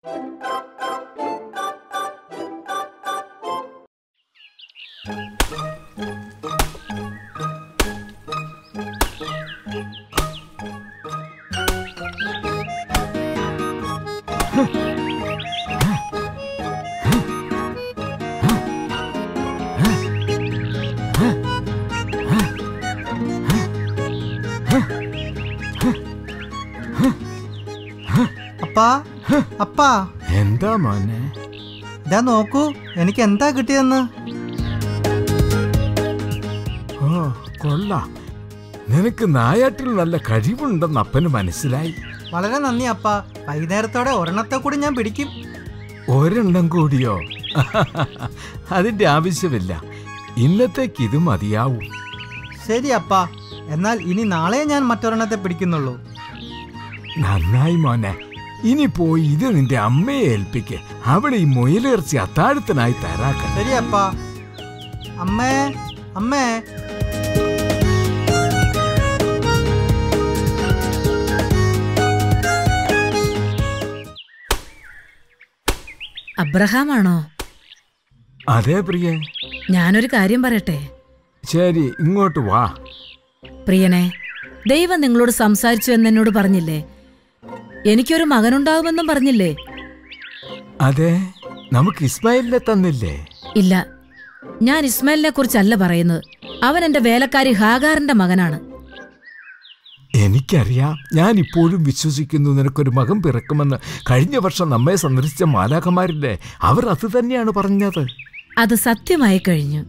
അപ്പാ അപ്പാ എന്താ മോനെ ഇതാ നോക്കൂ എനിക്ക് എന്താ കിട്ടിയെന്ന് ഓ കൊള്ളാം നിനക്ക് നായാട്ടിൽ നല്ല കഴിവുണ്ടെന്ന് അപ്പന് മനസ്സിലായി വളരെ നന്ദി അപ്പാ വൈകുന്നേരത്തോടെ ഒരെണ്ണത്തെ കൂടി ഞാൻ പിടിക്കും ഒരെണ്ണം കൂടിയോ അതിന്റെ ആവശ്യമില്ല ഇന്നത്തേക്ക് ഇത് മതിയാവും ശരി അപ്പാ എന്നാൽ ഇനി നാളെ ഞാൻ മറ്റൊരെണ്ണത്തെ പിടിക്കുന്നുള്ളൂ നന്നായി മോനെ ഇനി പോയി ഇത് നിന്റെ അമ്മയെ ഏൽപ്പിക്ക് അവിടെ ഈ മുയലിറച്ചി അത്താഴത്തിനായി തരാക്ക ശരി അപ്പാ അമ്മേ അമ്മേ അബ്രഹാമാണോ അതെ പ്രിയ ഞാനൊരു കാര്യം പറയട്ടെ ശരി ഇങ്ങോട്ട് വാ പ്രിയനെ ദൈവം നിങ്ങളോട് സംസാരിച്ചു എന്ന് എന്നോട് പറഞ്ഞില്ലേ എനിക്കൊരു മകനുണ്ടാവുമെന്നും പറഞ്ഞില്ലേ അതെ നമുക്ക് ഇസ്മായിലിനെ തന്നില്ലേ ഇല്ല ഞാൻ ഇസ്മായിലിനെ കുറിച്ചല്ല പറയുന്നത് അവൻ എന്റെ വേലക്കാരി ഹാഗാറിന്റെ മകനാണ് എനിക്കറിയാം ഞാൻ ഇപ്പോഴും വിശ്വസിക്കുന്നു നിനക്കൊരു മകൻ പിറക്കുമെന്ന് കഴിഞ്ഞ വർഷം നമ്മെ സന്ദർശിച്ച മാലാഖമാരില്ലേ അവർ അത് തന്നെയാണ് പറഞ്ഞത് അത് സത്യമായി കഴിഞ്ഞു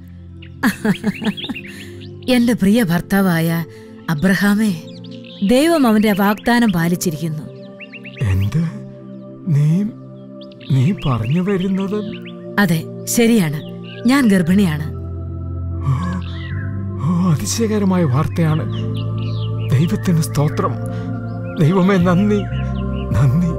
എന്റെ പ്രിയ ഭർത്താവായ അബ്രഹാമേ ദൈവം അവന്റെ വാഗ്ദാനം പാലിച്ചിരിക്കുന്നു എന്ത് നീ നീ പറഞ്ഞു വരുന്നത് അതെ ശരിയാണ് ഞാൻ ഗർഭിണിയാണ് ഓ അതിശയകരമായ വാർത്തയാണ് ദൈവത്തിന് സ്തോത്രം ദൈവമേ നന്ദി നന്ദി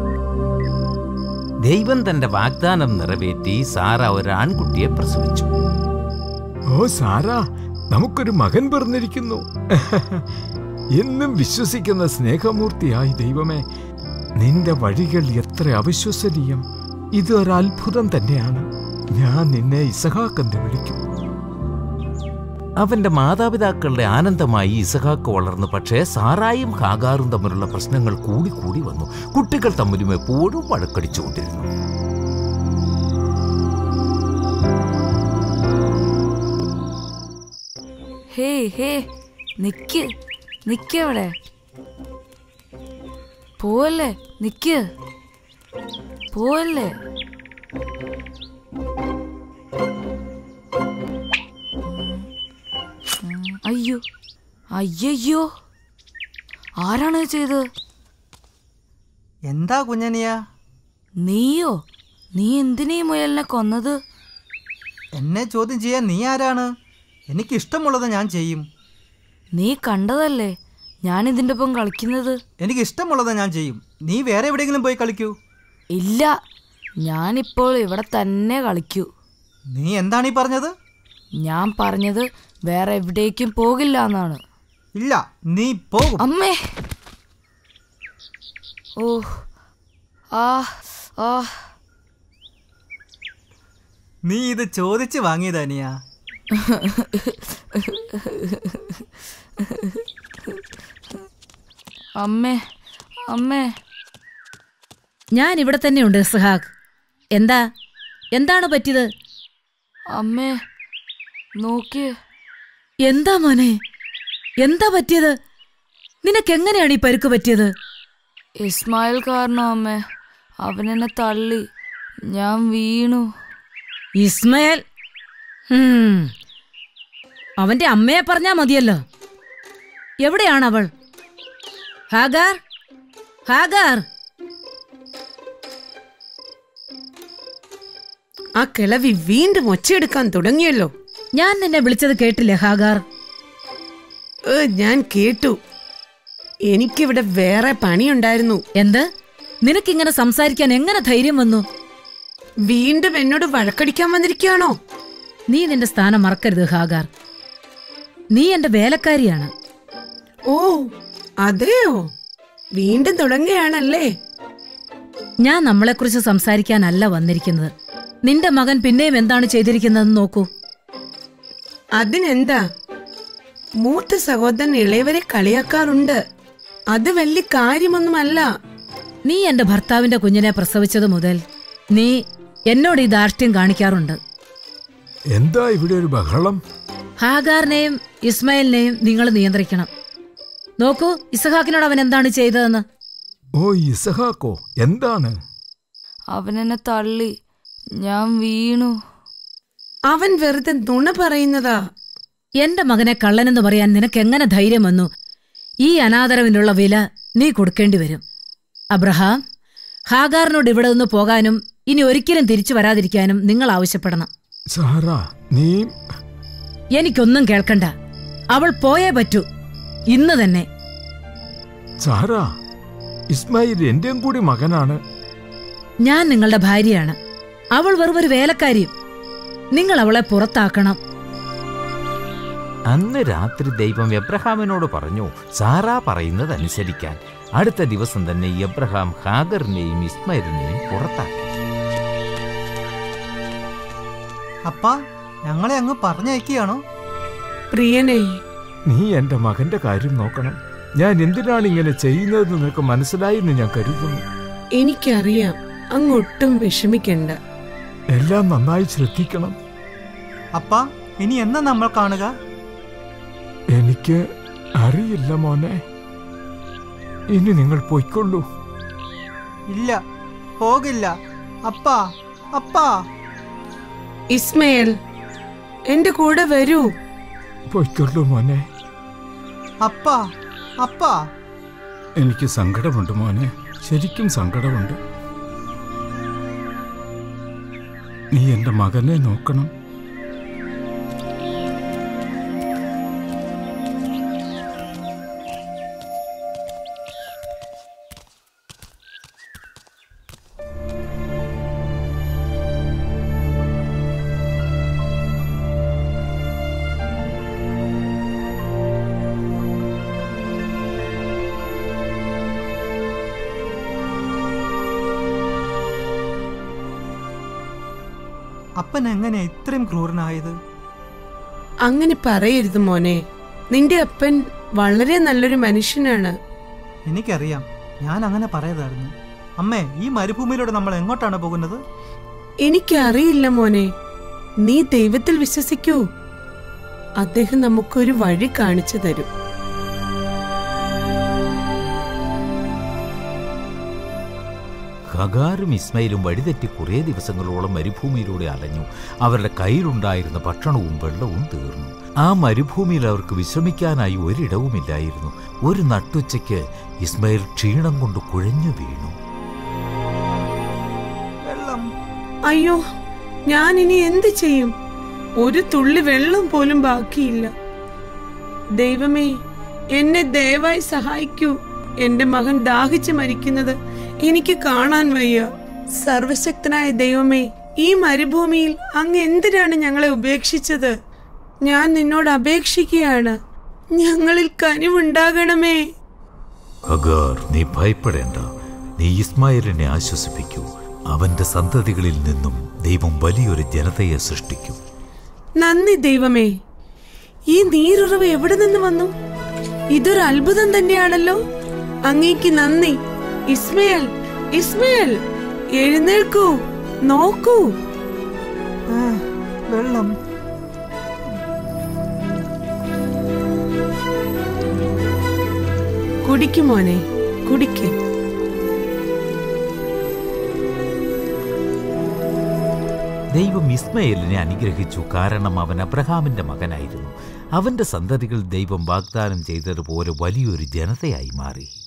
ദൈവം തന്റെ വാഗ്ദാനം നിറവേറ്റി സാറ ഒരു ആൺകുട്ടിയെ പ്രസവിച്ചു ഓ സാറാ നമുക്കൊരു മകൻ പിറന്നിരിക്കുന്നു എന്നും വിശ്വസിക്കുന്ന സ്നേഹമൂർത്തിയായി ദൈവമേ നിന്റെ വഴികൾ എത്ര അവിശ്വസനീയം ഇതൊരത്ഭുതം തന്നെയാണ് ഞാൻ നിന്നെ ഇസഹാക്കെന്ന് വിളിക്കും അവന്റെ മാതാപിതാക്കളുടെ ആനന്ദമായി ഇസഹാക്ക് വളർന്നു പക്ഷേ സാറായും ഹാഗാറും തമ്മിലുള്ള പ്രശ്നങ്ങൾ കൂടി കൂടി വന്നു കുട്ടികൾ തമ്മിലും എപ്പോഴും വഴക്കടിച്ചുകൊണ്ടിരുന്നു ഹേ ഹേ നിക്ക് നിക്കവിടെ പോവല്ലേ നിക്ക് പോവല്ലേ ഉം, അയ്യോ അയ്യയ്യോ ആരാണ് ഇത് ചെയ്തത് എന്താ കുഞ്ഞനിയ നീയോ നീ എന്തിനീ മുയലിനെ കൊന്നത് എന്നെ ചോദ്യം ചെയ്യാൻ നീ ആരാണ് എനിക്ക് ഇഷ്ടമുള്ളത് ഞാൻ ചെയ്യും നീ കണ്ടതല്ലേ ഞാൻ ഇതിൻ്റെ ഒപ്പം കളിക്കുന്നത് എനിക്ക് ഇഷ്ടമുള്ളത് ഞാൻ ചെയ്യും നീ വേറെ എവിടെയെങ്കിലും പോയി കളിക്കൂ ഇല്ല ഞാനിപ്പോൾ ഇവിടെ തന്നെ കളിക്കൂ നീ എന്താണ് ഈ പറഞ്ഞത് ഞാൻ പറഞ്ഞത് വേറെ എവിടേക്കും പോകില്ല എന്നാണ് ഇല്ല നീ പോകും അമ്മേ ഓ ആ ആ നീ ഇത് ചോദിച്ച് വാങ്ങിയതാനിയാ അമ്മേ അമ്മേ ഞാൻ ഇവിടെ തന്നെയുണ്ട് ഇസ്ഹാഖ് എന്താ എന്താണ് പറ്റിയത് അമ്മേ നോക്കിയേ എന്താ മോനെ എന്താ പറ്റിയത് നിനക്കെങ്ങനെയാണ് ഈ പരുക്ക് പറ്റിയത് ഇസ്മായിൽ കാരണം അമ്മേ അവനെന്നെ തള്ളി ഞാൻ വീണു ഇസ്മയിൽ ഹും. അവന്റെ അമ്മയെ പറഞ്ഞാ മതിയല്ലോ എവിടെയാണ് അവൾ ഹാഗാർ ഹാഗാർ ആ കിളവി വീണ്ടും ഒച്ചയെടുക്കാൻ തുടങ്ങിയല്ലോ ഞാൻ നിന്നെ വിളിച്ചത് കേട്ടില്ലേ ഹാഗാർ ഏ, ഞാൻ കേട്ടു എനിക്കിവിടെ വേറെ പണിയുണ്ടായിരുന്നു എന്ത് നിനക്കിങ്ങനെ സംസാരിക്കാൻ എങ്ങനെ ധൈര്യം വന്നു വീണ്ടും എന്നോട് വഴക്കടിക്കാൻ വന്നിരിക്കുകയാണോ നീ നിന്റെ സ്ഥാനം മറക്കരുത് ഹാഗാർ നീ എന്റെ വേലക്കാരിയാണ് ഓ അതെയോ വീണ്ടും തുടങ്ങുകയാണല്ലേ ഞാൻ നമ്മളെക്കുറിച്ച് സംസാരിക്കാനല്ല വന്നിരിക്കുന്നത് നിന്റെ മകൻ പിന്നെയും എന്താണ് ചെയ്തിരിക്കുന്നതെന്ന് നോക്കൂ അതിനെന്താ മൂത്ത സഹോദരൻ ഇളയവരെ കളിയാക്കാറുണ്ട് അത് വലിയ കാര്യമൊന്നുമല്ല നീ എന്റെ ഭർത്താവിന്റെ കുഞ്ഞിനെ പ്രസവിച്ചത് മുതൽ നീ എന്നോട് ഈ ധാർഷ്ട്യം കാണിക്കാറുണ്ട് എന്താ ഇവിടെ ഒരു ബഹളം ഹാഗാറിനെയും ഇസ്മായിലിനെയും നിങ്ങൾ നിയന്ത്രിക്കണം നോക്കൂ ഇസഹാക്കിനോട് അവൻ എന്താണ് ചെയ്തതെന്ന് ഓ ഇസഹാക്കോ എന്താണ് അവൻ എന്നെ തള്ളി ഞാൻ വീണു അവൻ വെറുതെ നുണ പറയുന്നതാ എന്റെ മകനെ കള്ളനെന്ന് പറയാൻ നിനക്ക് എങ്ങനെ ധൈര്യം വന്നു ഈ അനാദരവിനുള്ള വില നീ കൊടുക്കേണ്ടി വരും അബ്രഹാം ഹാഗാറിനോട് ഇവിടെ നിന്ന് പോകാനും ഇനി ഒരിക്കലും തിരിച്ചു വരാതിരിക്കാനും നിങ്ങൾ ആവശ്യപ്പെടണം സാറ നീ എനിക്കൊന്നും കേൾക്കണ്ട അവൾ പോയേ പറ്റൂ ഇന്ന് തന്നെ സാറ ഇസ്മായിൽ എന്റെയും കൂടി മകനാണ് ഞാൻ നിങ്ങളുടെ ഭാര്യയാണ് അവൾ വെറും ഒരു വേലക്കാരിയും നിങ്ങൾ അവളെ പുറത്താക്കണം അന്ന് രാത്രി ദൈവം എബ്രഹാമിനോട് പറഞ്ഞു സാറാ പറയുന്നത് അനുസരിക്കാൻ അടുത്ത ദിവസം തന്നെ എബ്രഹാം ഹാഗറിനെയും ഇസ്മായിലിനെയും പുറത്താക്കി അപ്പ ഞങ്ങളെ അങ്ങ് പറഞ്ഞയക്കുകയാണോ പ്രിയനെ നീ എന്റെ മകന്റെ കാര്യം നോക്കണം ഞാൻ എന്തിനാണ് ഇങ്ങനെ ചെയ്യുന്നതെന്ന് നിനക്ക് മനസ്സിലായെന്ന് ഞാൻ കരുതുന്നു എനിക്കറിയാം അങ്ങൊട്ടും വിഷമിക്കണ്ട എല്ലാം നന്നായി ശ്രദ്ധിക്കണം അപ്പ ഇനി എന്നാ നമ്മൾ കാണുക എനിക്ക് അറിയില്ല മോനെ ഇനി നിങ്ങൾ പൊയ്ക്കൊള്ളൂ ഇല്ല പോകില്ല അപ്പാ അപ്പാ ഇസ്മയേൽ എന്റെ കൂടെ വരൂ പൊയ്ക്കൊള്ളൂ മോനെ അപ്പാ അപ്പാ എനിക്ക് സങ്കടമുണ്ട് മോനെ ശരിക്കും സങ്കടമുണ്ട് നീ എന്റെ മകനെ നോക്കണം അപ്പൻ എങ്ങനെയാ ഇത്രയും ക്രൂരനായത് അങ്ങനെ പറയരുത് മോനെ നിന്റെ അപ്പൻ വളരെ നല്ലൊരു മനുഷ്യനാണ് എനിക്കറിയാം ഞാൻ അങ്ങനെ പറയതായിരുന്നു അമ്മേ ഈ മരുഭൂമിയിലൂടെ നമ്മൾ എങ്ങോട്ടാണ് പോകുന്നത് എനിക്കറിയില്ല മോനെ നീ ദൈവത്തിൽ വിശ്വസിക്കൂ അദ്ദേഹം നമുക്കൊരു വഴി കാണിച്ചു തരും ഹഗാറും ഇസ്മയിലും വഴിതെറ്റി കുറേ ദിവസങ്ങളോളം മരുഭൂമിയിലൂടെ അലഞ്ഞു അവരുടെ കയ്യിലുണ്ടായിരുന്ന ഭക്ഷണവും വെള്ളവും തീർന്നു ആ മരുഭൂമിയിൽ അവർക്ക് വിശ്രമിക്കാനായി ഒരിടവുമില്ലായിരുന്നു ഒരു നട്ടുച്ചയ്ക്ക് ഇസ്മയിൽ ക്ഷീണം കൊണ്ട് കുഴഞ്ഞു വീണു വെള്ളം അയ്യോ ഞാൻ ഇനി എന്ത് ചെയ്യും ഒരു തുള്ളി വെള്ളം പോലും ബാക്കിയില്ല ദൈവമേ എന്നെ ദയവായി സഹായിക്കൂ എന്റെ മകൻ ദാഹിച്ച് മരിക്കുന്നത് എനിക്ക് കാണാൻ വയ്യ സർവശക്തനായ ദൈവമേ ഈ മരുഭൂമിയിൽ അങ്ങ് എന്തിനാണ് ഞങ്ങളെ ഉപേക്ഷിച്ചത് ഞാൻ നിന്നോട് അപേക്ഷിക്കുകയാണ് ഞങ്ങളിൽ കനിവുണ്ടാകണമേ ഹഗാർ നീ ഭയപ്പെടേണ്ട നീ ഇസ്മായിലിനെ ആശ്വസിപ്പിക്കൂ അവന്റെ സന്തതികളിൽ നിന്നും ദൈവം വലിയൊരു ജനതയെ സൃഷ്ടിക്കും നന്ദി ദൈവമേ ഈ നീരുറവ് എവിടെ നിന്ന് വന്നു ഇതൊരു അത്ഭുതം തന്നെയാണല്ലോ അങ്ങേക്ക് നന്ദി ഇസ്മയൽ ഇസ്മയൽ എഴുന്നേൽക്കൂ നോക്കൂ ആ, വെള്ളം കുടിക്കും മോനെ കുടിക്ക് ദൈവം ഇസ്മയേലിനെ അനുഗ്രഹിച്ചു കാരണം അവൻ അബ്രഹാമിന്റെ മകനായിരുന്നു അവന്റെ സന്തതികൾ ദൈവം വാഗ്ദാനം ചെയ്തതുപോലെ വലിയൊരു ജനതയായി മാറി